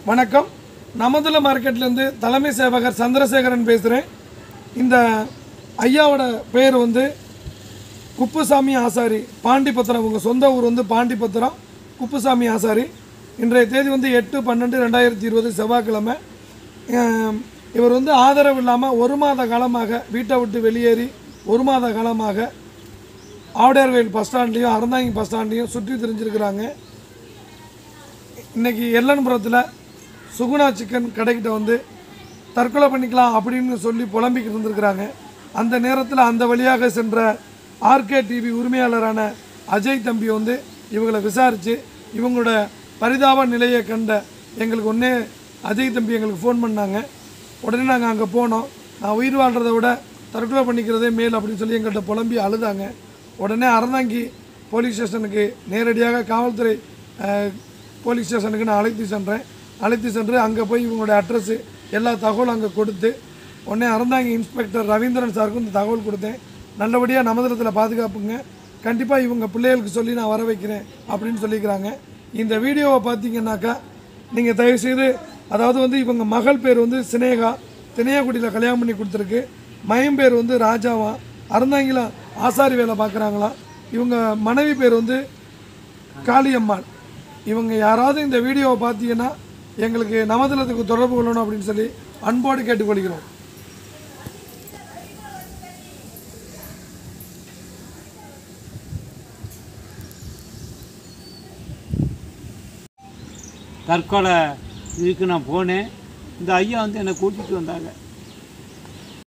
வணக்கம் நமதுல மார்க்கெட்லேருந்து தலைமை சேவகர் சந்திரசேகரன் பேசுகிறேன் இந்த ஐயாவோட பேர் வந்து குப்புசாமி ஆசாரி பாண்டிபத்திரம் உங்கள் சொந்த ஊர் வந்து பாண்டிபத்திரம் குப்புசாமி ஆசாரி இன்றைய தேதி வந்து எட்டு பன்னெண்டு ரெண்டாயிரத்தி இருபது செவ்வாய்க்கிழமை அஹ், இவர் வந்து ஆதரவு இல்லாமல் ஒரு மாத காலமாக வீட்டை விட்டு வெளியேறி ஒரு மாத காலமாக ஆவுடையார்கோயில் பஸ் ஸ்டாண்ட்லேயும் அறந்தாங்கி பஸ் ஸ்டாண்ட்லேயும் சுற்றி திரிஞ்சிருக்கிறாங்க இன்னைக்கு எல்லன்புரத்தில் சுகுணா சிக்கன் கடைக்கிட்ட வந்து தற்கொலை பண்ணிக்கலாம் அப்படின்னு சொல்லி புலம்பிக்கிட்டு இருந்திருக்கிறாங்க அந்த நேரத்தில் அந்த வழியாக சென்ற ஆர்கே டிவி உரிமையாளரான அஜய் தம்பி வந்து இவங்களை விசாரித்து இவங்களோட பரிதாப நிலையை கண்ட எங்களுக்கு ஒன்றே அஜய் தம்பி எங்களுக்கு ஃபோன் பண்ணாங்க உடனே நாங்கள் அங்கே போனோம் நான் உயிர் வாழ்கிறத விட தற்கொலை பண்ணிக்கிறதே மேல் அப்படின்னு சொல்லி எங்கள்கிட்ட புலம்பி அழுதாங்க உடனே அறந்தாங்கி போலீஸ் ஸ்டேஷனுக்கு நேரடியாக காவல்துறை அஹ், போலீஸ் ஸ்டேஷனுக்கு நான் அழைத்து சென்றேன் அழைத்து சென்று அங்கே போய் இவங்களோட அட்ரஸு எல்லா தகவலும் அங்கே கொடுத்து உடனே அறந்தாங்கி இன்ஸ்பெக்டர் ரவீந்திரன் சாருக்கும் இந்த தகவல் கொடுத்தேன் நல்லபடியாக நமதளத்தில் பாதுகாப்புங்க கண்டிப்பாக இவங்க பிள்ளைகளுக்கு சொல்லி நான் வர வைக்கிறேன் அப்படின்னு சொல்லிக்கிறாங்க இந்த வீடியோவை பார்த்தீங்கன்னாக்கா நீங்கள் தயவுசெய்து அதாவது வந்து இவங்க மகள் பேர் வந்து சினேகா தினையாக்குடியில் கல்யாணம் பண்ணி கொடுத்துருக்கு மயம் பேர் வந்து ராஜாவா அறந்தாங்கில ஆசாரி வேலை பார்க்குறாங்களா இவங்க மனைவி பேர் வந்து காளியம்மாள் இவங்க யாராவது இந்த வீடியோவை பார்த்தீங்கன்னா எங்களுக்கு நமதளத்துக்கு தொடர்பு கொள்ளணும் அப்படின்னு சொல்லி அன்போடு கேட்டுக்கொள்கிறோம் தற்கொலை இதுக்கு நான் போனேன் இந்த ஐயா வந்து என்னை கூட்டிகிட்டு வந்தாங்க